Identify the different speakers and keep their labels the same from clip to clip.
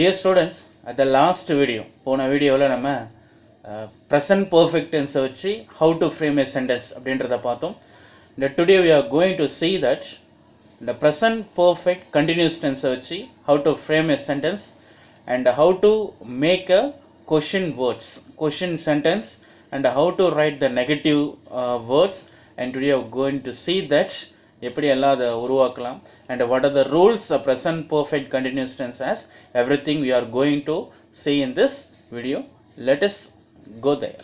Speaker 1: Dear students at the last video போன வீடியோவில் நம்ம ப்ரெசன்ட் பர்ஃபெக்ட் டென்ஸை வச்சு how to frame a sentence அப்படின்றத பார்த்தோம் இந்த today we are going to see that இந்த ப்ரெசன்ட் பர்ஃபெக்ட் கண்டினியூஸ் டென்ஸை வச்சு how to frame a sentence and how to make a question words question sentence and how to write the negative uh, words and today we are going to see that எப்படி எல்லாம் அதை உருவாக்கலாம் and what are the rules of present perfect continuous tense as everything we are going to see in this video let us go there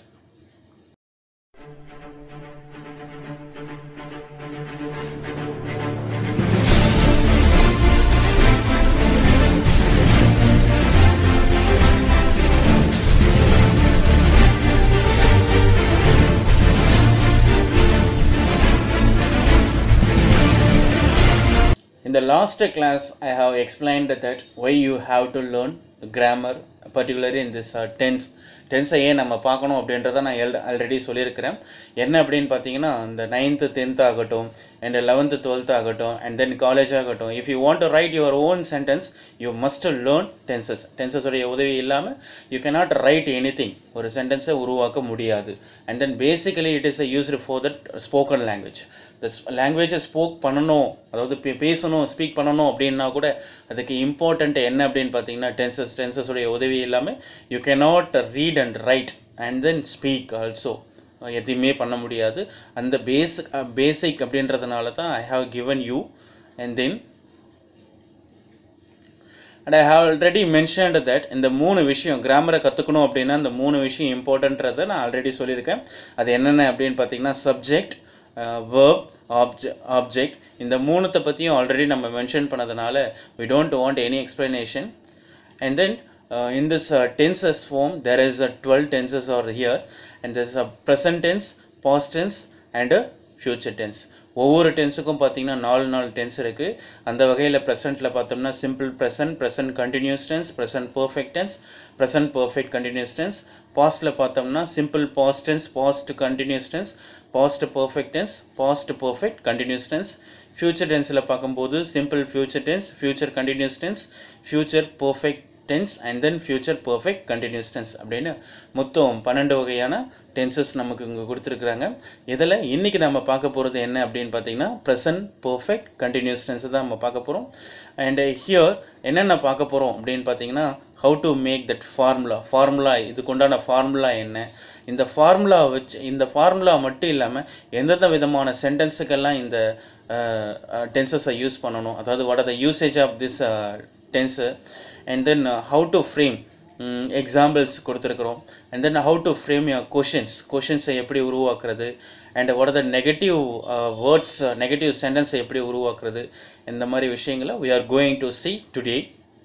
Speaker 1: In the last class, I have explained that why you have to learn grammar, particularly in this uh, tense. டென்ஸை ஏன் நம்ம பார்க்கணும் அப்படின்றத நான் L already சொல்லியிருக்கிறேன் என்ன அப்படின்னு பார்த்தீங்கன்னா இந்த நைன்த்து டென்த் ஆகட்டும் அண்ட் லெவன்த்து டுவெல்த் ஆகட்டும் அண்ட் தென் காலேஜ் ஆகட்டும் if you want to write your own sentence you must learn tenses டென்சஸுடைய உதவி இல்லாமல் you cannot write anything ஒரு சென்டென்ஸை உருவாக்க முடியாது and then basically it is a used for that spoken language இந்த லாங்குவேஜை ஸ்போக் பண்ணணும் அதாவது பே- பேசணும் ஸ்பீக் பண்ணணும் அப்படின்னா கூட அதுக்கு இம்பார்ட்டண்ட் என்ன அப்படின்னு பார்த்தீங்கன்னா டென்சஸ் டென்சஸுடைய உதவி இல்லாமல் you cannot read and write and then speak also எதையுமே பண்ண முடியாது அந்த பேசிக் பேசிக் அப்படின்றதுனால தான் I have given you and then and I have already mentioned that இந்த மூணு விஷயம் கிராமரை கற்றுக்கணும் அப்படின்னா இந்த மூணு விஷயம் இம்பார்ட்டன்றதை நான் ஆல்ரெடி சொல்லியிருக்கேன் அது என்னென்ன அப்படின்னு பார்த்தீங்கன்னா சப்ஜெக்ட் வேர்ப் ஆப்ஜெ ஆப்ஜெக்ட் இந்த மூணுத்தை பற்றியும் ஆல்ரெடி நம்ம மென்ஷன் பண்ணதுனால we don't want any explanation and then uh, in this uh, tenses form there is a 12 tenses are here and there's a present tense past tense and a future tense ஒவ்வொரு டென்ஸுக்கும் பார்த்தீங்கன்னா நாலு நாலு tense இருக்குது அந்த வகையில் ப்ரெசென்ட்டில் பார்த்தோம்னா simple present present continuous tense present perfect tense present perfect continuous tense பாஸ்ட்டில் பார்த்தோம்னா simple past tense past continuous tense past perfect tense past perfect continuous tense future டென்ஸில் பார்க்கும்போது simple future tense future continuous tense future perfect tense and then future perfect continuous tense அப்படின்னு மொத்தம் பன்னெண்டு வகையான tenses நமக்கு இங்கே கொடுத்துருக்குறாங்க இதில் இன்றைக்கி நம்ம பார்க்க போகிறது என்ன அப்படின்னு பார்த்தீங்கன்னா ப்ரெசன்ட் பர்ஃபெக்ட் கண்டினியூஸ் டென்ஸ் தான் நம்ம பார்க்க போகிறோம் அண்ட் ஹியர் என்னென்ன பார்க்க போகிறோம் அப்படின்னு பார்த்தீங்கன்னா how to make that formula formula இதுக்கு உண்டான ஃபார்முலா என்ன இந்த ஃபார்முலா வச்சு இந்த ஃபார்முலா மட்டும் இல்லாமல் எந்தெந்த விதமான சென்டென்ஸுக்கெல்லாம் இந்த டென்சஸை யூஸ் பண்ணணும் அதாவது what are the usage of this tense and then how to frame examples கொடுத்துருக்குறோம் and then how to frame your questions கொஷின்ஸை எப்படி உருவாக்குறது and what are the negative words negative சென்டென்ஸை எப்படி உருவாக்குறது இந்த மாதிரி விஷயங்களை we are going to see today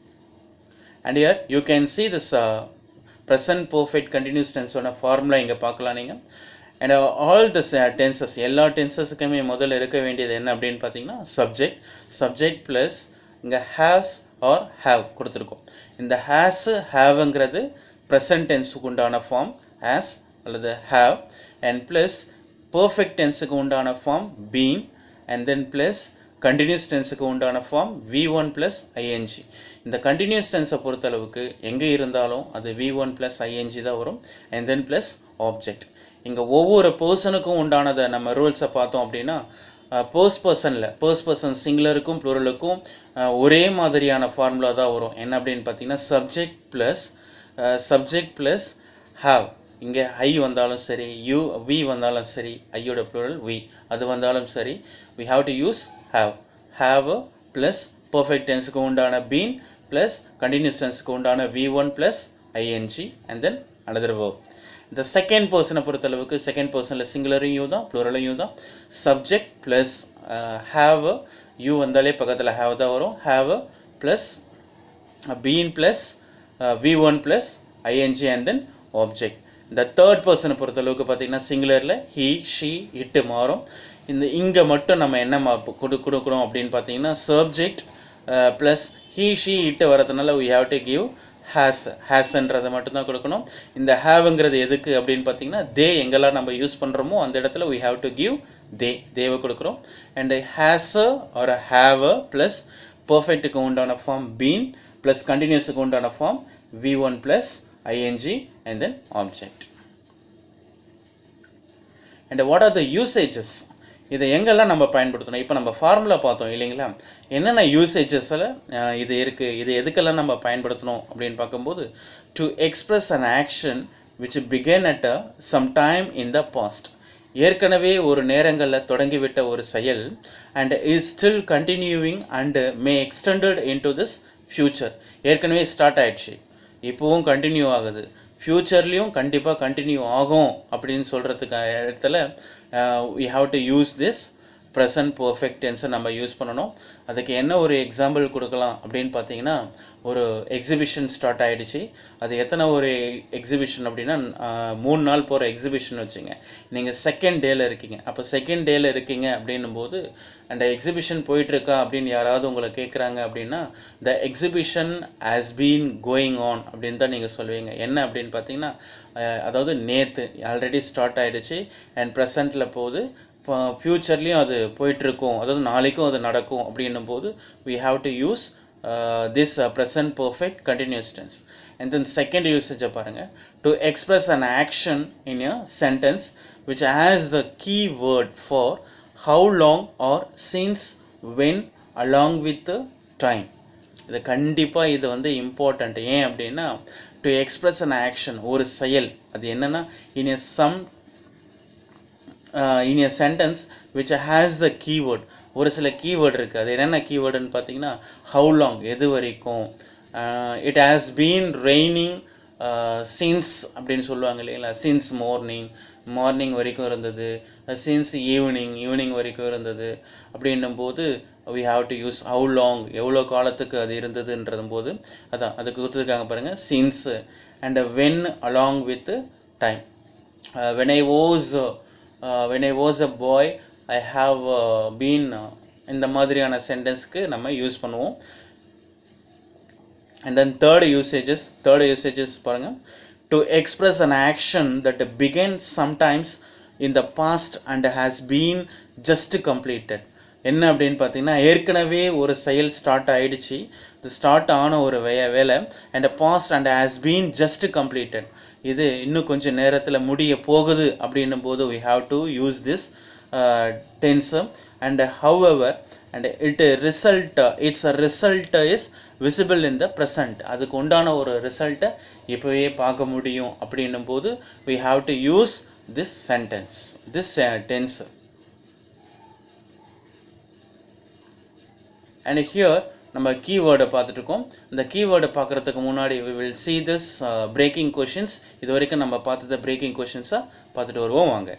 Speaker 1: and here you can see this uh, present perfect continuous tense ஓட ஃபார்முலா இங்கே பார்க்கலாம் நீங்கள் அண்ட் ஆல் திஸ் டென்சஸ் எல்லா டென்சஸுக்குமே முதல்ல இருக்க வேண்டியது என்ன அப்படின்னு பார்த்தீங்கன்னா சப்ஜெக்ட் சப்ஜெக்ட் ப்ளஸ் இங்கே ஹேஸ் ஆர் ஹேவ் கொடுத்துருக்கோம் இந்த ஹேஸு ஹேவுங்கிறது ப்ரெசன்ட் டென்ஸுக்கு உண்டான ஃபார்ம் ஹேஸ் அல்லது ஹேவ் அண்ட் ப்ளஸ் பர்ஃபெக்ட் டென்ஸுக்கு உண்டான form been and then plus continuous டென்ஸுக்கு உண்டான form V one plus I N G இந்த கண்டினியூஸ் டென்ஸை பொறுத்தளவுக்கு எங்கே இருந்தாலும் அது வி ஒன் ப்ளஸ் ஐஎன்ஜி தான் வரும் அண்ட் தென் ப்ளஸ் ஆப்ஜெக்ட் இங்கே ஒவ்வொரு பர்சனுக்கும் உண்டானதை நம்ம ரூல்ஸை பார்த்தோம் அப்படின்னா பர்ஸ் பர்சனில் பர்ஸ் பர்சன் சிங்குலருக்கும் ப்ளூரலுக்கும் ஒரே மாதிரியான ஃபார்முலா தான் வரும் என்ன அப்படின்னு பார்த்தீங்கன்னா subject plus subject plus have இங்கே ஐ வந்தாலும் சரி யூ வி வந்தாலும் சரி ஐயோட ப்ளூரல் வி அது வந்தாலும் சரி we have to use have have plus perfect டென்ஸுக்கு உண்டான பீன் ப்ளஸ் கண்டினியூஸ் டென்ஸுக்கு உண்டான V one plus ING and then another verb இந்த செகண்ட் பர்சனை பொறுத்தளவுக்கு செகண்ட் பர்சனில் சிங்குலரும் யூ தான் ப்ளூரலும் யூ தான் சப்ஜெக்ட் ப்ளஸ் ஹாவ் யூ வந்தாலே பக்கத்தில் ஹாவ் தான் வரும் have plus been plus V one plus ING and then object இந்த தேர்ட் பர்சனை பொறுத்தளவுக்கு பார்த்தீங்கன்னா சிங்குலரில் ஹீ ஷீ இட்டு மாறும் இந்த இங்கே மட்டும் நம்ம என்ன மா கொடு கொடுக்குறோம் அப்படின்னு பார்த்தீங்கன்னா சப்ஜெக்ட் ப்ளஸ் ஹீ ஷீ இட்டு வரதுனால we have to give has ஹேஸ்ன்றதை மட்டும்தான் கொடுக்கணும் இந்த ஹேவுங்கிறது எதுக்கு அப்படின்னு பார்த்தீங்கன்னா தே எங்கெல்லாம் நம்ம யூஸ் பண்ணுறோமோ அந்த இடத்துல we have to give தே தேவை கொடுக்குறோம் and has or have plus பர்ஃபெக்ட்டுக்கு உண்டான ஃபார்ம் பீன் ப்ளஸ் கண்டினியூஸுக்கு உண்டான form V one plus ING and then object and what are the usages இதை எங்கெல்லாம் நம்ம பயன்படுத்தணும் இப்போ நம்ம ஃபார்முலா பார்த்தோம் இல்லைங்களா என்னென்ன யூசேஜஸில் இது இருக்குது இது எதுக்கெல்லாம் நம்ம பயன்படுத்தணும் அப்படின்னு பார்க்கும்போது to express an action which began at a some time in the past ஏற்கனவே ஒரு நேரங்களில் தொடங்கிவிட்ட ஒரு செயல் and is still continuing and may extended into this future ஏற்கனவே ஸ்டார்ட் ஆயிடுச்சு இப்போவும் கண்டினியூ ஆகுது ஃப்யூச்சர்லேயும் கண்டிப்பாக கண்டினியூ ஆகும் அப்படின்னு சொல்கிறதுக்கு இடத்துல we have to use this present perfect டென்ஸை நம்ம யூஸ் பண்ணணும் அதுக்கு என்ன ஒரு எக்ஸாம்பிள் கொடுக்கலாம் அப்படின்னு பார்த்தீங்கன்னா ஒரு எக்ஸிபிஷன் ஸ்டார்ட் ஆகிடுச்சு அது எத்தனை ஒரு எக்ஸிபிஷன் அப்படின்னா ஆஹ், மூணு நாள் போகிற எக்ஸிபிஷன் வச்சுங்க நீங்கள் செகண்ட் டேல இருக்கீங்க அப்போ செகண்ட் டேல இருக்கீங்க அப்படின்னும் போது அந்த எக்ஸிபிஷன் போயிட்டுருக்கா அப்படின்னு யாராவது உங்களை கேட்குறாங்க அப்படின்னா the exhibition has been going on அப்படின்னு தான் நீங்கள் சொல்லுவீங்க என்ன அப்படின்னு பார்த்தீங்கன்னா அஹ், அதாவது நேற்று ஆல்ரெடி ஸ்டார்ட் ஆயிடுச்சு அண்ட் ப்ரெசண்ட்டில் போகுது இப்போ ஃப்யூச்சர்லேயும் அது போயிட்டுருக்கும் அதாவது நாளைக்கும் அது நடக்கும் அப்படின்னும் போது we have to use uh, this uh, present perfect continuous tense and then second usage பாருங்க to express an action in a sentence which has the key word for how long or since when along with the time இது கண்டிப்பாக இது வந்து important ஏன் அப்படின்னா to express an action ஒரு செயல் அது என்னன்னா in a some in a sentence which has the keyword ஒரு சில கீவேர்டு இருக்குது அது என்னென்ன கீவேர்டுன்னு பார்த்தீங்கன்னா ஹவு லாங் எது வரைக்கும் it has been raining since அப்படின்னு சொல்லுவாங்க இல்லைங்களா சின்ஸ் மார்னிங் மார்னிங் வரைக்கும் இருந்தது சின்ஸ் ஈவினிங் ஈவினிங் வரைக்கும் இருந்தது அப்படின்னும் போது we have to use how long எவ்வளோ காலத்துக்கு அது இருந்ததுன்றது போது அதான் அதுக்கு கொடுத்துருக்காங்க பாருங்கள் since and when along with time when I was when I was a boy I have been இந்த மாதிரியான சென்டென்ஸ்க்கு நம்ம யூஸ் பண்ணுவோம் and then third usages third usages பாருங்க to express an action that began sometimes in the past and has been just completed என்ன அப்படின்னு பார்த்தீங்கன்னா ஏற்கனவே ஒரு செயல் ஸ்டார்ட் ஆயிடுச்சு இது ஸ்டார்ட் ஆன ஒரு வே வேலை and past and has been just completed இது இன்னும் கொஞ்சம் நேரத்தில் முடிய போகுது அப்படின்னும் போது we have to use this uh, tense and however and it result its result is visible in the present அதுக்கு உண்டான ஒரு ரிசல்ட்டை இப்போவே பார்க்க முடியும் அப்படின்னும் போது we have to use this sentence this uh, tense and here நம்ம கீவேர்டை பார்த்துட்டு இருக்கோம் இந்த கீவேர்டை பார்க்குறதுக்கு முன்னாடி we will see this uh, breaking questions இது வரைக்கும் நம்ம பார்த்தத breaking questions-அ பார்த்துட்டு வருவோம் வாங்க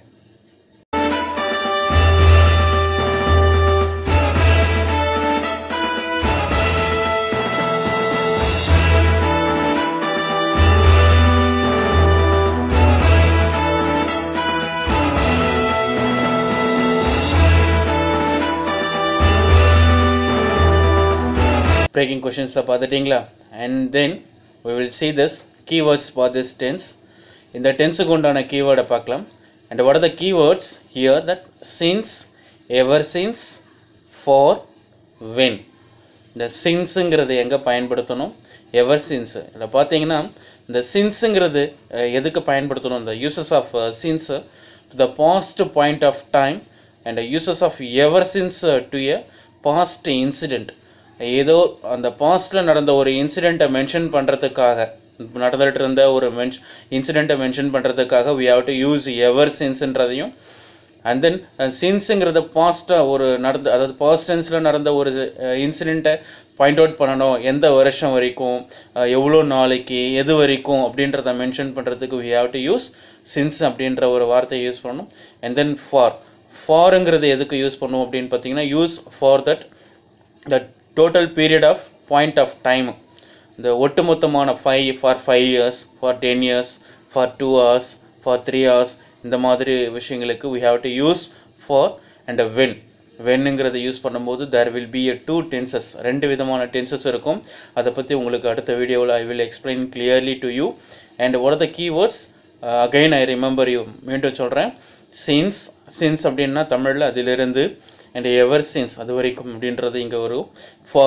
Speaker 1: breaking questions are பார்த்துட்டிங்களா and then we will see this keywords for this tense இந்த டென்ஸுக்கு உண்டான கீவேர்டை பார்க்கலாம் and what are the keywords here that since ever since for when இந்த சின்ஸுங்கிறது எங்கே பயன்படுத்தணும் எவர் சின்ஸ் இதில் பார்த்தீங்கன்னா இந்த சின்ஸுங்கிறது எதுக்கு பயன்படுத்தணும் இந்த uses of since to the past point of time and uses of ever since to a past incident ஏதோ அந்த பாஸ்ட்டில் நடந்த ஒரு இன்சிடெண்ட்டை மென்ஷன் பண்ணுறதுக்காக நடந்துகிட்டு இருந்த ஒரு மென்ஷ் இன்சிடெண்ட்டை மென்ஷன் பண்ணுறதுக்காக we have to use ever சின்ஸ்ன்றதையும் அண்ட் தென் சின்ஸுங்கிறத பாஸ்ட்டாக ஒரு நடந்த அதாவது பாஸ்ட் டென்ஸில் நடந்த ஒரு இன்சிடெண்ட்டை பாயிண்ட் அவுட் பண்ணணும் எந்த வருஷம் வரைக்கும் அஹ், எவ்வளோ நாளைக்கு எது வரைக்கும் அப்படின்றத மென்ஷன் பண்ணுறதுக்கு we have to use since அப்படின்ற ஒரு வார்த்தையை யூஸ் பண்ணணும் அண்ட் தென் ஃபார் ஃபாருங்கிறது எதுக்கு யூஸ் பண்ணுவோம் அப்படின்னு பார்த்தீங்கன்னா use for that the total period of point of time இந்த ஒட்டுமொத்தமான five for five years for ten years for two hours for three hours இந்த மாதிரி விஷயங்களுக்கு we have to use for and when வென்னுங்கிறத use பண்ணும்போது there will be a two tenses ரெண்டு விதமான tenses இருக்கும் அதை பற்றி உங்களுக்கு அடுத்த வீடியோவில் I will explain clearly to you and what are the keywords again I remember you மீண்டும் சொல்கிறேன் சின்ஸ் சின்ஸ் அப்படின்னா தமிழில் அதிலிருந்து அண்ட் எவர் சின்ஸ் அது வரைக்கும் அப்படின்றது இங்கே வரும் ஃபார்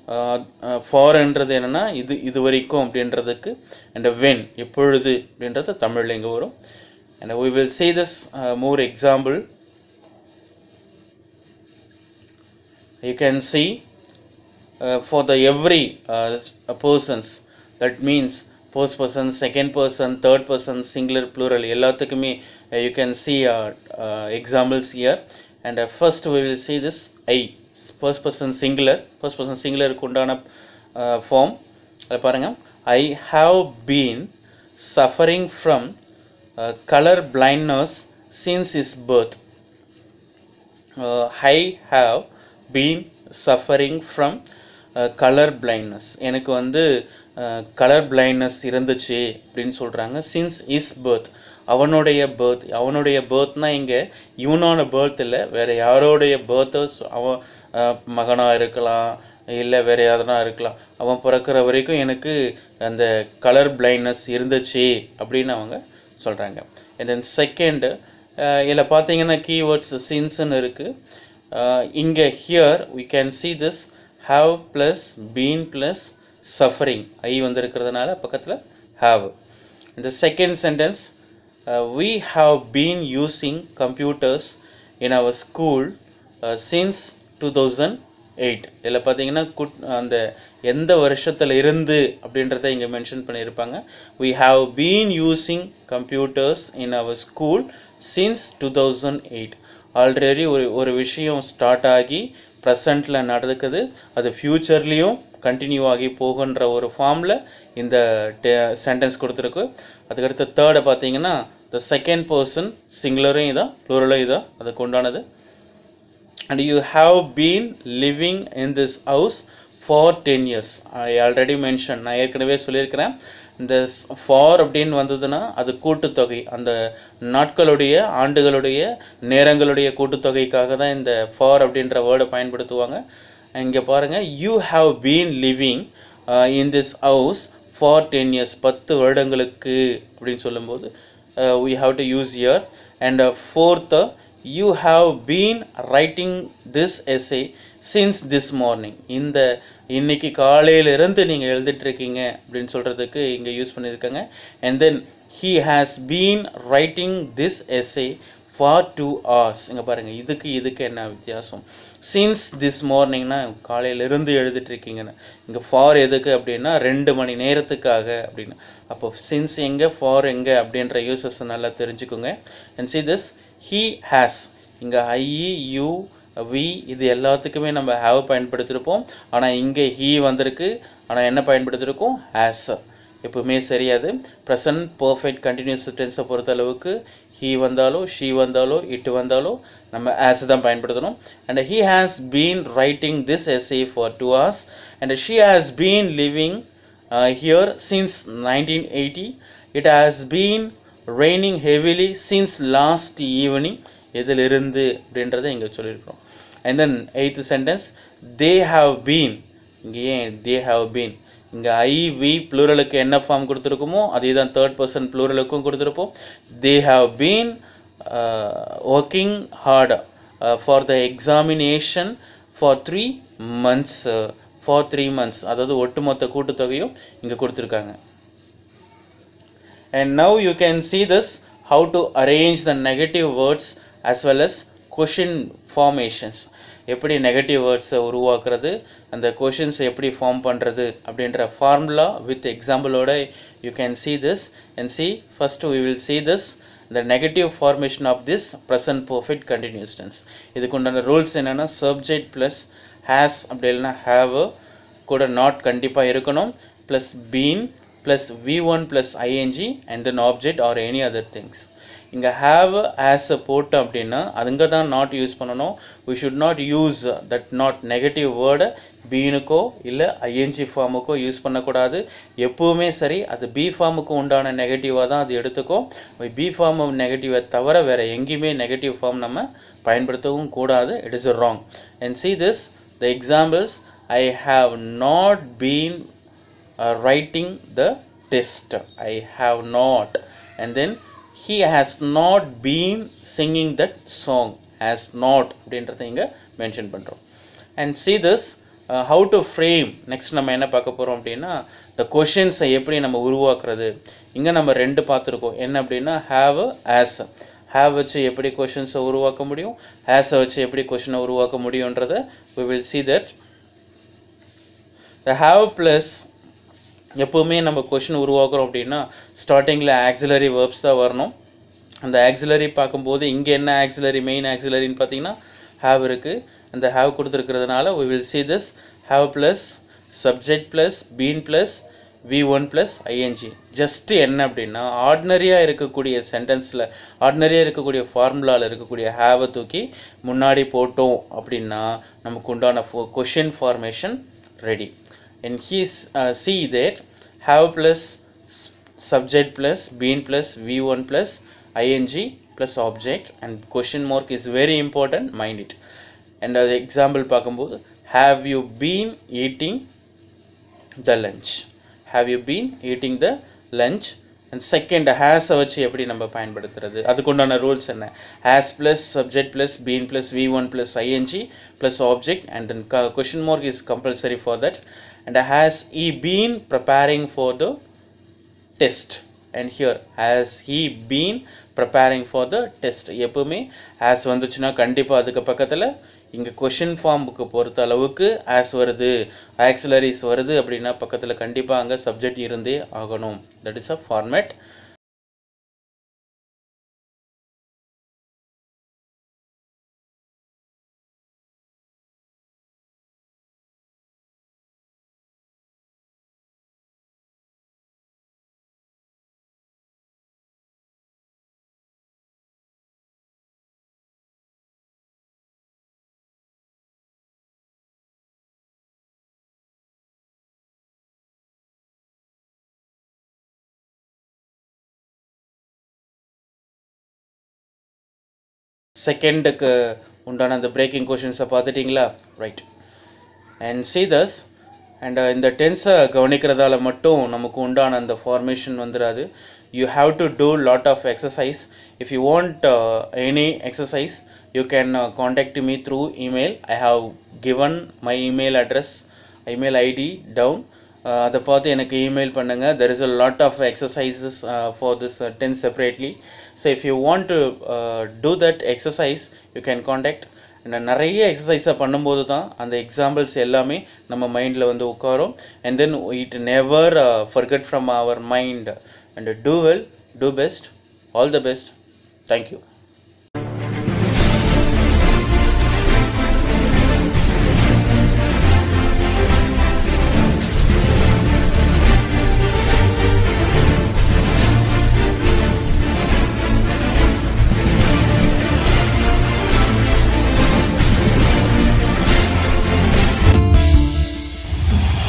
Speaker 1: ஃபார்ன்றது என்னென்னா இது இது வரைக்கும் அப்படின்றதுக்கு அண்ட் வென் எப்பொழுது அப்படின்றது தமிழில் இங்கே வரும் and we will see this uh, more example you can see uh, for the every uh, s- uh, persons that means first person second person third person singular plural எல்லாத்துக்குமே uh, you can see uh, uh, examples here and uh, first we will see this i first person singular first person singular க்கு உண்டான uh, form அதை பாருங்க i have been suffering from uh, color blindness since his birth uh, I have been suffering from uh, color blindness எனக்கு வந்து colour blindness இருந்துச்சு அப்படின்னு சொல்கிறாங்க since is birth அவனுடைய birth அவனுடைய birthனா இங்கே இவனோட birth இல்லை வேறு யாரோடைய birth அவன் மகனாக இருக்கலாம் இல்லை வேறு யாருனா இருக்கலாம் அவன் பிறக்கிற வரைக்கும் எனக்கு அந்த கலர் blindness இருந்துச்சு அப்படின்னு அவங்க சொல்கிறாங்க and then செகண்டு இதில் பார்த்தீங்கன்னா கீவேர்ட்ஸ் சின்ஸ்னு இருக்குது இங்கே here we can see this have plus been plus suffering ஐ வந்து இருக்கிறதுனால பக்கத்தில் have இந்த second sentence we have been using computers in our school uh, since 2008 இதில் பார்த்தீங்கன்னா குட் அந்த எந்த வருஷத்தில் இருந்து அப்படின்றத இங்கே மென்ஷன் பண்ணியிருப்பாங்க we have been using computers in our school since 2008 already ஒரு ஒரு விஷயம் ஸ்டார்ட் ஆகி ப்ரெசண்ட்டில் நடக்குது அது ஃப்யூச்சர்லேயும் கண்டினியூ ஆகி போகுன்ற ஒரு ஃபார்மில் இந்த சென்டென்ஸ் கொடுத்துருக்கு அதுக்கடுத்து தேர்டை பார்த்தீங்கன்னா த செகண்ட் பர்சன் சிங்குலரும் இதான் ப்ளூரலும் இதான் அதுக்கு உண்டானது and you have been living in this house for 10 years I already mentioned நான் ஏற்கனவே சொல்லியிருக்கிறேன் இந்த ஃபார் அப்படின்னு வந்ததுன்னா அது கூட்டுத்தொகை அந்த நாட்களுடைய ஆண்டுகளுடைய நேரங்களுடைய கூட்டுத்தொகைக்காக தான் இந்த ஃபார் அப்படின்ற வேர்டை பயன்படுத்துவாங்க இங்கே பாருங்கள் you have been living in this house for ten years பத்து வருடங்களுக்கு அப்படின்னு சொல்லும்போது we have to use here and uh, fourth uh, you have been writing this essay since this morning இந்த இன்னைக்கு காலையிலிருந்து நீங்கள் எழுதிட்டு இருக்கீங்க அப்படின்னு சொல்கிறதுக்கு இங்கே யூஸ் பண்ணியிருக்காங்க and then he has been writing this essay for two hours இங்கே பாருங்கள் இதுக்கு இதுக்கு என்ன வித்தியாசம் சின்ஸ் திஸ் மார்னிங்னா காலையிலிருந்து எழுதிட்டு இருக்கீங்கன்னு இங்கே ஃபார் எதுக்கு அப்படின்னா ரெண்டு மணி நேரத்துக்காக அப்படின்னு அப்போ சின்ஸ் எங்கே ஃபார் எங்கே அப்படின்ற யூசஸ் நல்லா தெரிஞ்சுக்குங்க and see this he has இங்கே ஐஇ யூ வி இது எல்லாத்துக்குமே நம்ம ஹேவ் பயன்படுத்தியிருப்போம் ஆனால் இங்கே ஹீ வந்திருக்கு ஆனால் என்ன பயன்படுத்தியிருக்கோம் ஹேஸ் எப்பவுமே சரியாது ப்ரெசன்ட் பர்ஃபெக்ட் கண்டினியூஸ் டென்ஸை பொறுத்தளவுக்கு ஹீ வந்தாலோ ஷீ வந்தாலோ இட் வந்தாலோ நம்ம ஆஸ் தான் பயன்படுத்தணும் and he has been writing this essay for two hours and she has been living here since nineteen eighty it has been raining heavily since last evening எதிலிருந்து அப்படின்றத இங்கே சொல்லியிருக்கிறோம் and then eighth sentence they have been இங்கே ஏன் தே have been இங்கே I V ப்ளூரலுக்கு என்ன form கொடுத்துருக்குமோ அதே தான் தேர்ட் பர்சன் ப்ளூரலுக்கும் கொடுத்துருப்போம் they have been working hard for the examination for three months for three months அதாவது ஒட்டுமொத்த கூட்டுத்தொகையும் இங்கே கொடுத்துருக்காங்க and now you can see this how to arrange the negative words as well as question formations எப்படி negative வேர்ட்ஸை உருவாக்குறது அந்த questions எப்படி form பண்ணுறது அப்படின்ற ஃபார்முலா வித் எக்ஸாம்பிளோட you can see this and see first we will see this the negative formation of this present perfect continuous tense இதுக்கு உண்டான ரூல்ஸ் என்னென்னா subject plus has அப்படி இல்லைன்னா have கூட not கண்டிப்பாக இருக்கணும் plus been plus v1 plus ing and then object or any other things இங்கே have as a போட்டோம் அப்படின்னா அதுங்க தான் நாட் யூஸ் பண்ணணும் we should not use that not negative word பீனுக்கோ இல்லை ஐஎன்ஜி ஃபார்முக்கோ யூஸ் பண்ணக்கூடாது எப்பவுமே சரி அது பி ஃபார்முக்கு உண்டான நெகட்டிவாக தான் அது எடுத்துக்கும் பி ஃபார்ம் நெகட்டிவை தவிர வேறு எங்கேயுமே நெகட்டிவ் ஃபார்ம் நம்ம பயன்படுத்தவும் கூடாது it is wrong and see this the examples I have not been uh, writing the test. I have not. And then he has not been singing that song. Has not அப்படின்றத இங்கே mention பண்ணுறோம் and see this how to frame next நம்ம என்ன பார்க்க போகிறோம் அப்படின்னா இந்த கொஷின்ஸை எப்படி நம்ம உருவாக்குறது இங்கே நம்ம ரெண்டு பார்த்துருக்கோம் என்ன அப்படின்னா ஹாவ் ஆஸ் ஹேவ் வச்சு எப்படி கொஷின்ஸை உருவாக்க முடியும் ஹேஸை வச்சு எப்படி கொஷினை உருவாக்க முடியுன்றதை we will see that the have plus எப்போவுமே நம்ம கொஷின் உருவாக்குறோம் அப்படின்னா ஸ்டார்டிங்கில் ஆக்சிலரி வேர்ப்ஸ் தான் வரணும் அந்த ஆக்சிலரி பார்க்கும்போது இங்கே என்ன ஆக்சிலரி மெயின் ஆக்சிலரின்னு பார்த்தீங்கன்னா ஹாவ் இருக்குது அந்த ஹாவ் கொடுத்துருக்கிறதுனால we will see this have plus subject plus been plus V one plus ING just என்ன அப்படின்னா ஆர்டினரியாக இருக்கக்கூடிய சென்டென்ஸில் ஆர்டினரியாக இருக்கக்கூடிய ஃபார்முலாவில் இருக்கக்கூடிய ஹேவை தூக்கி முன்னாடி போட்டோம் அப்படின்னா நமக்கு உண்டான question formation ready and he's uh, see that have plus s- subject plus been plus v1 plus ing plus object and question mark is very important mind it and uh, the example பார்க்கும்போது have you been eating the lunch have you been eating the lunch and second has வச்சு எப்படி நம்ம பயன்படுத்துறது அதுக்குண்டான rules என்ன has plus subject plus been plus v1 plus ing plus object and then co- question mark is compulsory for that and has he been preparing for the test and here has he been preparing for the test எப்பவுமே has வந்துச்சுன்னா கண்டிப்பாக அதுக்கு பக்கத்தில் இங்கே question ஃபார்முக்கு பொறுத்த அளவுக்கு as வருது ஆக்சிலரிஸ் வருது அப்படின்னா பக்கத்தில் கண்டிப்பாக அங்கே சப்ஜெக்ட் இருந்தே ஆகணும் தட் இஸ் அ ஃபார்மேட் செகண்டுக்கு உண்டான அந்த பிரேக்கிங் கொஷின்ஸை பார்த்துட்டிங்களா right and see this and இந்த டென்ஸை கவனிக்கிறதால மட்டும் நமக்கு உண்டான அந்த ஃபார்மேஷன் வந்துடாது you have to do lot of exercise if you want any exercise you can contact me through email I have given my email address email ID down அதை பார்த்து எனக்கு இமெயில் பண்ணுங்கள் there is a lot of exercises for this tense separately so if you want to do that exercise you can contact நிறைய எக்ஸசைஸை பண்ணும்போது தான் அந்த examples எல்லாமே நம்ம மைண்டில் வந்து உட்காரும் and then it never forget from our mind and do well do best all the best thank you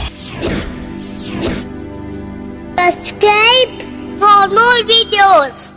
Speaker 2: Subscribe for more videos.